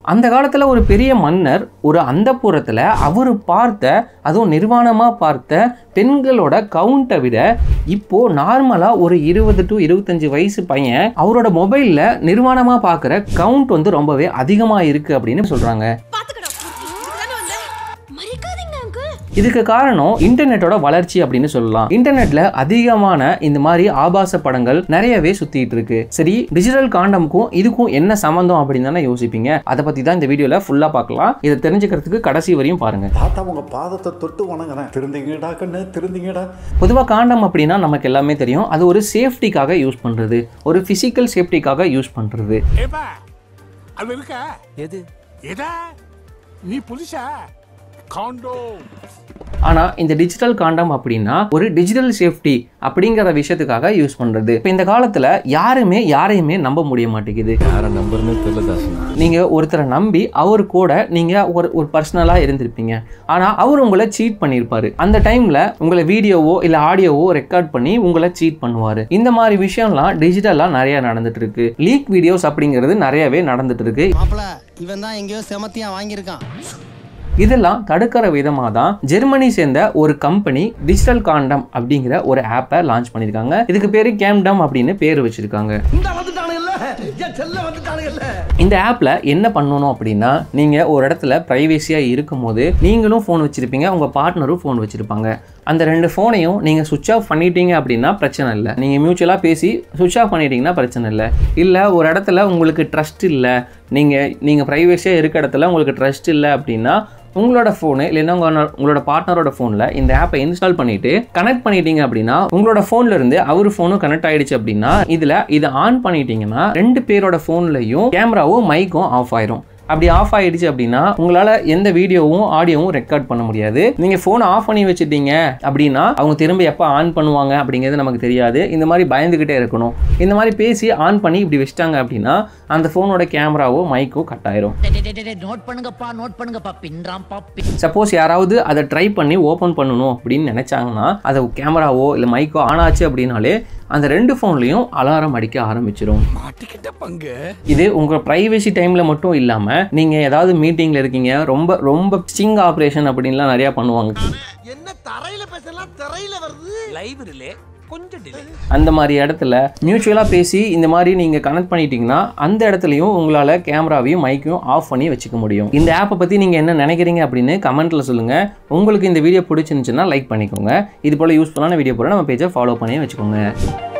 அந்த காலத்தில் ஒரு பெரிய மன்னர் ஒரு அந்தப்புறத்தில் அவர் பார்த்த அதுவும் நிர்வாணமாக பார்த்த பெண்களோட கவுண்ட்டை விட இப்போ நார்மலாக ஒரு இருபது டு இருபத்தஞ்சு வயசு பையன் அவரோட மொபைலில் நிர்வாணமாக பார்க்குற கவுண்ட் வந்து ரொம்பவே அதிகமாக இருக்குது அப்படின்னு சொல்கிறாங்க பாத்துக்கடா இதுதானே வந்த மறிக்காதீங்க அங்கிள் இதுக்கு காரணம் இன்டர்நெட்டோட வளர்ச்சி அப்படின்னு சொல்லலாம் இன்டர்நெட்ல அதிகமான இந்த மாதிரி ஆபாச படங்கள் நிறையவே சுத்திட்டு இருக்கு சரி டிஜிட்டல் காண்டமுக்கும் இதுக்கும் என்ன சம்பந்தம் அப்படின்னு தானே யோசிப்பீங்க அதை பத்தி தான் இந்த வீடியோல ஃபுல்லா பார்க்கலாம் இதை தெரிஞ்சுக்கிறதுக்கு கடைசி வரையும் பாருங்க தாத்தா உங்க பாதத்தை தொட்டு வணங்குறேன் திருந்திங்கடா கண்ணு திருந்திங்கடா பொதுவாக காண்டம் அப்படின்னா நமக்கு எல்லாமே தெரியும் அது ஒரு சேஃப்டிக்காக யூஸ் பண்றது ஒரு பிசிக்கல் சேஃப்டிக்காக யூஸ் பண்றது ஏப்பா அது இருக்கா எது எதா நீ புதுசா காண்டோ ஆனால் இந்த டிஜிட்டல் காண்டம் அப்படின்னா ஒரு டிஜிட்டல் சேஃப்டி அப்படிங்கிற விஷயத்துக்காக யூஸ் பண்ணுறது இப்போ இந்த காலத்தில் யாருமே யாரையுமே நம்ப முடிய மாட்டேங்குது யாரை நம்பர்னு தெரியல தாசன் நீங்கள் ஒருத்தரை நம்பி அவர் கூட நீங்கள் ஒரு ஒரு பர்சனலாக இருந்திருப்பீங்க ஆனால் அவர் உங்களை சீட் பண்ணியிருப்பாரு அந்த டைமில் உங்களை வீடியோவோ இல்லை ஆடியோவோ ரெக்கார்ட் பண்ணி உங்களை சீட் பண்ணுவார் இந்த மாதிரி விஷயம்லாம் டிஜிட்டலாக நிறைய நடந்துட்டு இருக்கு லீக் வீடியோஸ் அப்படிங்கிறது நிறையவே நடந்துட்டு இருக்கு மாப்பிள இவன் தான் எங்கேயோ செமத்தியா வாங்கியிருக்கான் இதெல்லாம் தடுக்கிற விதமாக தான் ஜெர்மனி சேர்ந்த ஒரு கம்பெனி டிஜிட்டல் காண்டம் அப்படிங்கிற ஒரு ஆப்பை லான்ச் பண்ணியிருக்காங்க இதுக்கு பேர் கேம்டம் அப்படின்னு பேர் வச்சிருக்காங்க இந்த ஆப்பில் என்ன பண்ணணும் அப்படின்னா நீங்கள் ஒரு இடத்துல ப்ரைவேசியாக இருக்கும்போது நீங்களும் ஃபோன் வச்சுருப்பீங்க உங்கள் பார்ட்னரும் ஃபோன் வச்சுருப்பாங்க அந்த ரெண்டு ஃபோனையும் நீங்கள் சுவிட்ச் ஆஃப் பண்ணிட்டீங்க அப்படின்னா பிரச்சனை இல்லை நீங்கள் மியூச்சுவலாக பேசி சுவிட்ச் ஆஃப் பண்ணிட்டீங்கன்னா பிரச்சனை இல்லை இல்லை ஒரு இடத்துல உங்களுக்கு ட்ரஸ்ட் இல்லை நீங்கள் நீங்கள் ப்ரைவேசியாக இருக்க இடத்துல உங்களுக்கு ட்ரஸ்ட் இல்லை அப்படின்னா உங்களோட ஃபோனு இல்லைன்னா உங்க- உங்களோட பார்ட்னரோட ஃபோனில் இந்த ஆப்பை இன்ஸ்டால் பண்ணிட்டு கனெக்ட் பண்ணிட்டீங்க அப்படின்னா உங்களோட ஃபோன்ல இருந்து அவர் ஃபோனும் கனெக்ட் ஆயிடுச்சு அப்படின்னா இதில் இதை ஆன் பண்ணிட்டீங்கன்னா ரெண்டு பேரோட ஃபோன்லையும் கேமராவும் மைக்கும் ஆஃப் ஆயிரும் அப்படி ஆஃப் ஆயிடுச்சு அப்படின்னா உங்களால் எந்த வீடியோவும் ஆடியோவும் ரெக்கார்ட் பண்ண முடியாது நீங்கள் ஃபோனை ஆஃப் பண்ணி வச்சுட்டீங்க அப்படின்னா அவங்க திரும்ப எப்போ ஆன் பண்ணுவாங்க அப்படிங்கிறது நமக்கு தெரியாது இந்த மாதிரி பயந்துக்கிட்டே இருக்கணும் இந்த மாதிரி பேசி ஆன் பண்ணி இப்படி வச்சிட்டாங்க அப்படின்னா அந்த ஃபோனோட கேமராவோ மைக்கோ கட் ஆயிரும் நோட் பண்ணுங்கப்பா நோட் பண்ணுங்கப்பா பின்றாம்பா சப்போஸ் யாராவது அதை ட்ரை பண்ணி ஓப்பன் பண்ணணும் அப்படின்னு நினச்சாங்கன்னா அதை கேமராவோ இல்லை மைக்கோ ஆன் ஆச்சு அப்படின்னாலே அந்த ரெண்டு ஃபோன்லேயும் அலாரம் அடிக்க ஆரம்பிச்சிடும் மாட்டிக்கிட்ட பங்கு இது உங்கள் ப்ரைவசி டைமில் மட்டும் இல்லாமல் நீங்கள் ஏதாவது மீட்டிங்கில் இருக்கீங்க ரொம்ப ரொம்ப ஸ்டிங் ஆப்ரேஷன் அப்படின்லாம் நிறையா பண்ணுவாங்க என்ன தரையில பேசலாம் தரையில வருது லைவ் ரிலே கொஞ்சம் டிலே அந்த மாதிரி இடத்துல மியூச்சுவலாக பேசி இந்த மாதிரி நீங்கள் கனெக்ட் பண்ணிட்டீங்கன்னா அந்த இடத்துலையும் உங்களால் கேமராவையும் மைக்கையும் ஆஃப் பண்ணி வச்சுக்க முடியும் இந்த ஆப்பை பற்றி நீங்கள் என்ன நினைக்கிறீங்க அப்படின்னு கமெண்ட்டில் சொல்லுங்கள் உங்களுக்கு இந்த வீடியோ பிடிச்சிருந்துச்சுன்னா லைக் பண்ணிக்கோங்க இது போல் யூஸ்ஃபுல்லான வீடியோ போல நம்ம பேஜை ஃபாலோ பண்ணி வச்சுக்கோங்க